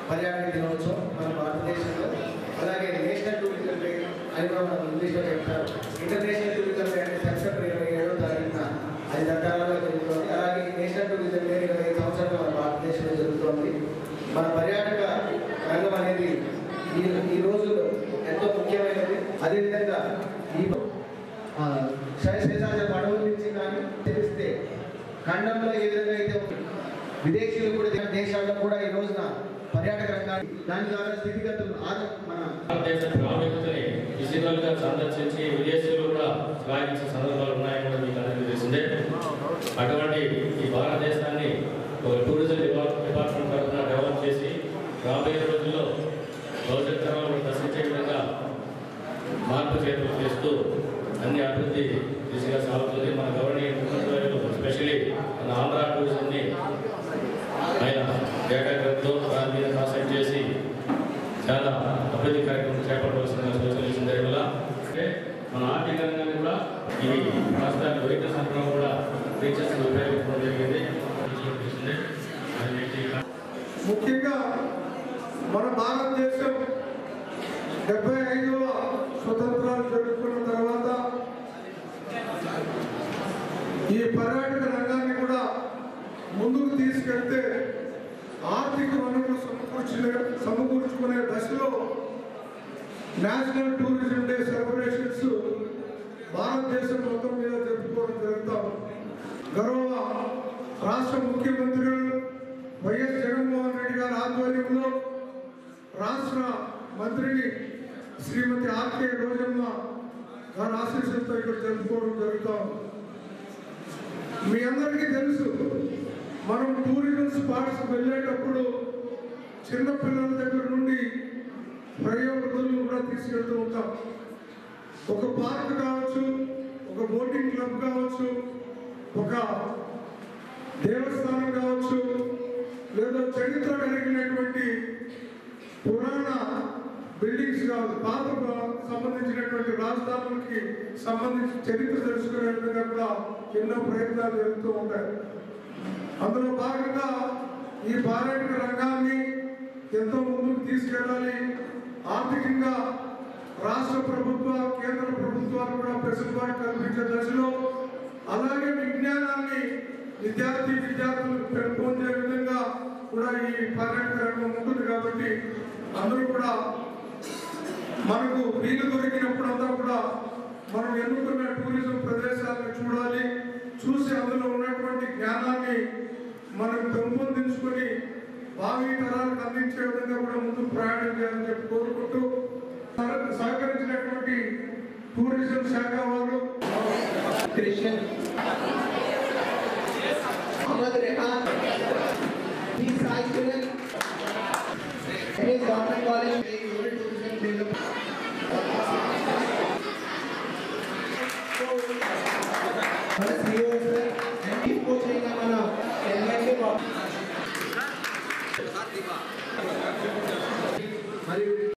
పర్యాటక దినోత్సవం మన భారతదేశంలో అలాగే నేషనల్ టూరిజం డే అని కూడా మనం ఇంగ్లీష్లో చెప్తారు ఇంటర్నేషనల్ టూరిజం డే అంటే సెప్టెంబర్ ఇరవై ఏడో తారీఖున అది దండాలలో జరుగుతుంది అలాగే నేషనల్ టూరిజం డే ఇరవై ఐదు సంవత్సరాలు మన భారతదేశంలో జరుగుతోంది మన పర్యాటక రంగం అనేది ఈ ఈ రోజుల్లో ఎంతో ముఖ్యమైనది అదేవిధంగా ఈ ఆ, శేషాచల పడవల నుంచి కానీ తెలిస్తే ఖండంలో ఏ విధంగా అయితే ఉందో, విదేశీయులు కూడా దేశ- దేశాల్లో కూడా ఈ రోజున పర్యాటక రంగాన్ని దాని ద్వారా స్థితిగతులు ఆద- మన భారతదేశ ప్రాముఖ్యతని ఫిజికల్ గా సందర్శించి విదేశీయులు కూడా శ్లాఘించే సందర్భాలు ఉన్నాయని కూడా మీకు అందరికీ తెలిసిందే అటువంటి ఈ భారతదేశాన్ని ఒక టూరిజం డిపార్ట్- డిపార్ట్మెంట్ తరఫున డెవలప్ చేసి రాబోయే రోజుల్లో భవిష్యత్ తరాలను దర్శించే విధంగా మార్పు చేతులు చేస్తూ అన్ని అభివృద్ధి దిశగా సాగుతుంది మన గవర్నమెంట్ ముఖ్యమంత్రులు ఎస్పెషలీ మన ఆంధ్ర టూరిజంని ఆయన ఏకాగ్రతతో దాని మీద కాన్సెప్ట్ చేసి చాలా అభివృద్ధి కార్యక్రమం చేపట్టవలసిన సూచనలు వల్ల అంటే మన ఆర్థిక రంగాన్ని కూడా ఇవి రాష్ట్రానికి వైద్య సంఘం కూడా టీచర్స్ ఉపయోగించడం జరిగింది తెలిసిందే. అది వ్యక్తిగత ముఖ్యంగా మన భారతదేశం డెబ్బై ఐదవ స్వతంత్రాలు జరుపుకున్న తర్వాత ఈ పర్యాటక రంగాన్ని కూడా ముందుకు తీసుకెళ్తే ఆర్థిక వనరులు సమకూర్చునే సమకూర్చుకునే దశలో నేషనల్ టూరిజం డే సెలబ్రేషన్స్ భారతదేశం మొత్తం మీద జరుపుకోవడం జరుగుతాం గౌరవ రాష్ట్ర ముఖ్యమంత్రులు వైఎస్ జగన్మోహన్ రెడ్డి గారి ఆధ్వర్యంలో రాష్ట్ర మంత్రిని శ్రీమతి ఆర్కే రోజమ్మ గారి ఆశీస్సులతో ఇక్కడ జరుపుకోవడం జరుగుతాం మీ అందరికీ తెలుసు మనం టూరిజం స్పాట్స్ వెళ్ళేటప్పుడు చిన్న పిల్లల దగ్గర నుండి ప్రయోగతులను కూడా తీసుకెళ్తూ ఉంటాం ఒక పార్క్ కావచ్చు ఒక బోటింగ్ క్లబ్ కావచ్చు ఒక దేవస్థానం కావచ్చు లేదా చరిత్ర కలిగినటువంటి పురాణ బిల్డింగ్స్ కావచ్చు పాత ప- సంబంధించినటువంటి రాజధానులకి సంబంధించి చరిత్ర తెలుసుకునే విధంగా కూడా ఎన్నో ప్రయత్నాలు జరుగుతూ ఉంటాయి అందులో భాగంగా ఈ పర్యాటక రంగాన్ని ఎంతో ముందుకు తీసుకెళ్ళాలి ఆర్థికంగా రాష్ట్ర ప్రభుత్వ కేంద్ర ప్రభుత్వాలు కూడా వెసులుబాటు కల్పించే దశలో అలాగే విజ్ఞానాన్ని విద్యార్థి విద్యార్థులకు పెంపొందే విధంగా కూడా ఈ పర్యాటక రంగం ఉంటుంది కాబట్టి అందరూ కూడా మనకు వీలు దొరికినప్పుడంతా కూడా మనం ఎన్నుకున్న టూరిజం ప్రదేశాలను చూడాలి చూసి అందులో ఉన్నటువంటి జ్ఞానాన్ని మనం పెంపొందించుకొని భావి తరాలకు అందించే విధంగా కూడా ముందుకు ప్రయాణం చేయాలని చెప్పి కోరుకుంటూ సహ- సహకరించినటువంటి టూరిజం శాఖ వారు Christian Ahmad Rehan, he is Sai student. He is government college, rural tourism development. మన CEO sir, and chief coach అయిన మన ఎల్ఎన్కే మరియు